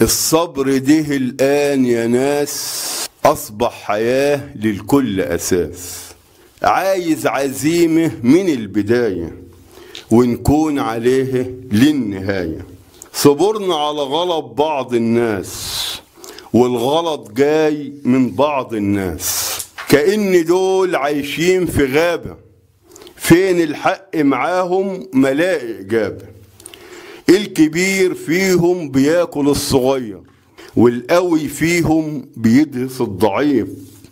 الصبر ده الآن يا ناس أصبح حياة للكل أساس عايز عزيمة من البداية ونكون عليه للنهاية صبرنا على غلط بعض الناس والغلط جاي من بعض الناس كأن دول عايشين في غابة فين الحق معاهم ملاقي إجابة الكبير فيهم بياكل الصغير والقوي فيهم بيدرس الضعيف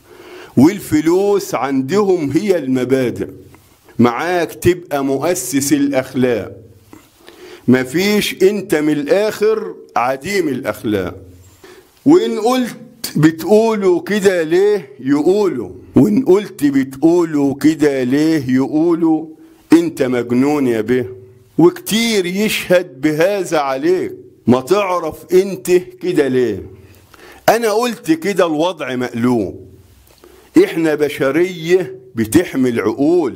والفلوس عندهم هي المبادئ معاك تبقى مؤسس الأخلاق مفيش انت من الآخر عديم الأخلاق وإن قلت بتقولوا كده ليه يقولوا وإن قلت بتقولوا كده ليه يقولوا انت مجنون يا به وكتير يشهد بهذا عليك ما تعرف انت كده ليه انا قلت كده الوضع مقلوب احنا بشرية بتحمل عقول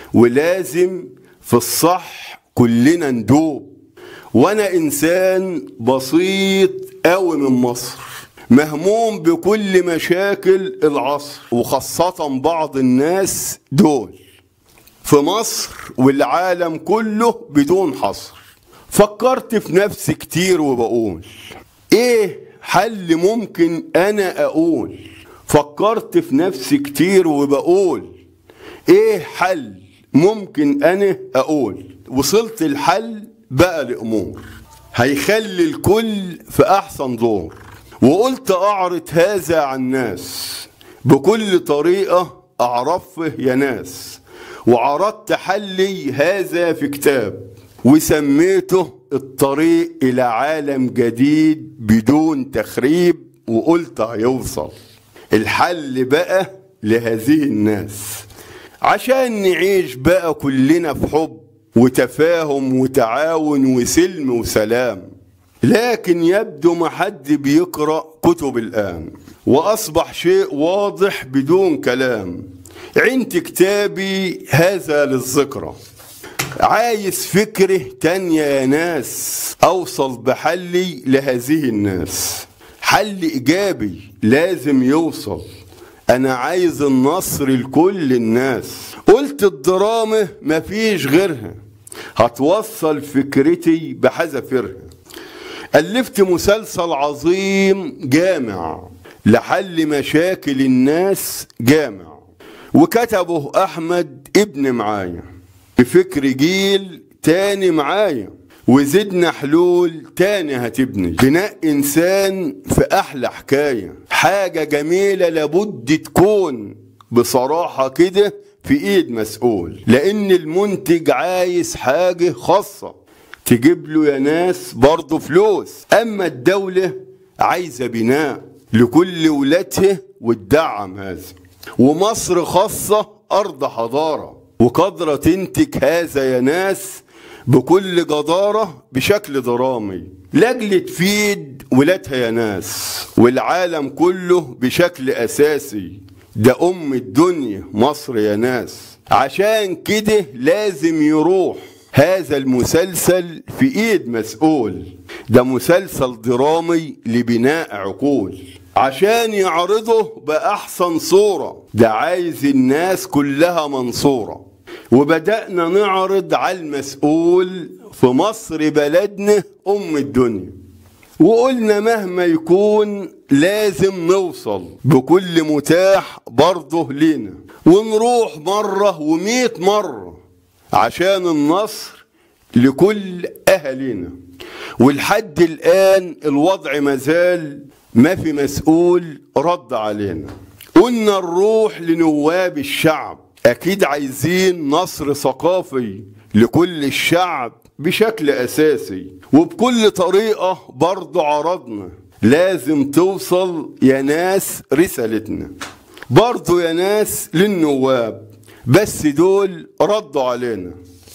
ولازم في الصح كلنا ندوب وانا انسان بسيط قوي من مصر مهموم بكل مشاكل العصر وخاصة بعض الناس دول في مصر والعالم كله بدون حصر فكرت في نفسي كتير وبقول ايه حل ممكن انا اقول فكرت في نفسي كتير وبقول ايه حل ممكن انا اقول وصلت الحل بقى لامور هيخلي الكل في احسن دور وقلت اعرض هذا على الناس بكل طريقة اعرفه يا ناس وعرضت حلي هذا في كتاب وسميته الطريق الى عالم جديد بدون تخريب وقلت هيوصل الحل بقى لهذه الناس عشان نعيش بقى كلنا في حب وتفاهم وتعاون وسلم وسلام لكن يبدو ما حد بيقرأ كتب الآن وأصبح شيء واضح بدون كلام عند كتابي هذا للذكرى عايز فكرة تانية يا ناس أوصل بحلي لهذه الناس حل إيجابي لازم يوصل أنا عايز النصر لكل الناس قلت الدراما مفيش غيرها هتوصل فكرتي بحذافيرها ألفت مسلسل عظيم جامع لحل مشاكل الناس جامع وكتبه أحمد ابن معايا بفكر جيل تاني معايا وزدنا حلول تاني هتبني بناء إنسان في أحلى حكاية حاجة جميلة لابد تكون بصراحة كده في إيد مسؤول لأن المنتج عايز حاجة خاصة تجيب له يا ناس برضه فلوس أما الدولة عايزة بناء لكل ولادها وتدعم هذا ومصر خاصة أرض حضارة وقادرة تنتج هذا يا ناس بكل جدارة بشكل درامي لاجل تفيد ولادها يا ناس والعالم كله بشكل أساسي ده أم الدنيا مصر يا ناس عشان كده لازم يروح هذا المسلسل في ايد مسؤول ده مسلسل درامي لبناء عقول عشان يعرضه بأحسن صورة ده عايز الناس كلها منصورة وبدأنا نعرض على المسؤول في مصر بلدنا أم الدنيا وقلنا مهما يكون لازم نوصل بكل متاح برضه لينا ونروح مرة ومئة مرة عشان النصر لكل أهلنا ولحد الآن الوضع مازال ما في مسؤول رد علينا قلنا نروح لنواب الشعب أكيد عايزين نصر ثقافي لكل الشعب بشكل أساسي وبكل طريقة برضه عرضنا لازم توصل يا ناس رسالتنا برضه يا ناس للنواب بس دول ردوا علينا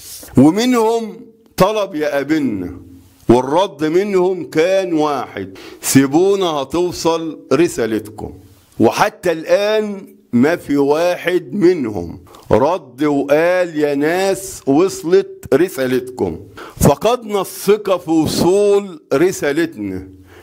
ومنهم طلب يقابلنا والرد منهم كان واحد سيبونا هتوصل رسالتكم وحتى الآن ما في واحد منهم رد وقال يا ناس وصلت رسالتكم فقدنا الثقة في وصول رسالتنا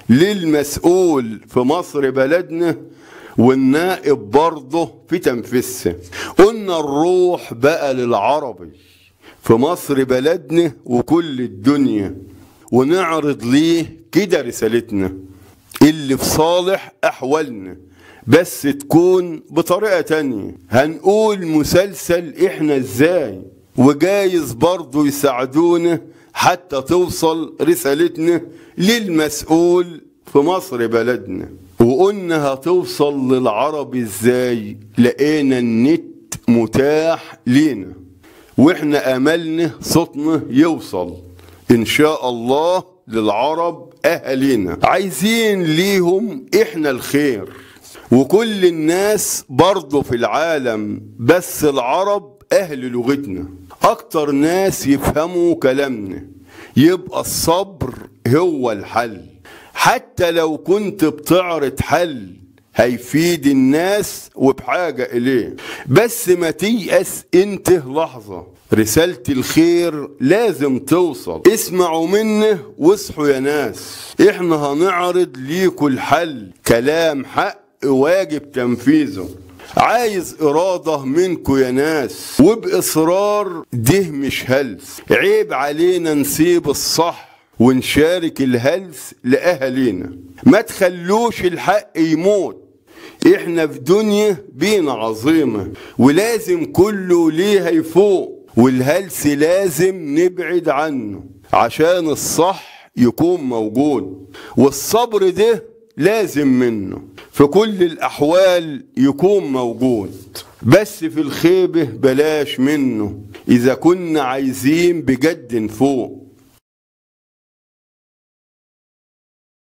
للمسؤول في مصر بلدنا والنائب برضه في تنفيذها قلنا الروح بقى للعربي في مصر بلدنا وكل الدنيا ونعرض ليه كده رسالتنا اللي في صالح أحوالنا بس تكون بطريقة تانية هنقول مسلسل احنا ازاي وجايز برضو يساعدونا حتى توصل رسالتنا للمسؤول في مصر بلدنا وقلنا هتوصل للعرب ازاي لقينا النت متاح لينا واحنا املنا صوتنا يوصل ان شاء الله للعرب اهالينا عايزين ليهم احنا الخير وكل الناس برضه في العالم بس العرب اهل لغتنا اكتر ناس يفهموا كلامنا يبقى الصبر هو الحل حتى لو كنت بتعرض حل هيفيد الناس وبحاجة إليه بس ما تيأس انت لحظة رسالة الخير لازم توصل اسمعوا منه واصحوا يا ناس احنا هنعرض ليكوا الحل كلام حق واجب تنفيذه عايز إرادة منكو يا ناس وبإصرار ده مش هلس عيب علينا نسيب الصح ونشارك الهلس لأهالينا ما تخلوش الحق يموت احنا في دنيا بينا عظيمة ولازم كله ليها يفوق والهلس لازم نبعد عنه عشان الصح يكون موجود والصبر ده لازم منه في كل الأحوال يكون موجود بس في الخيبة بلاش منه إذا كنا عايزين بجد نفوق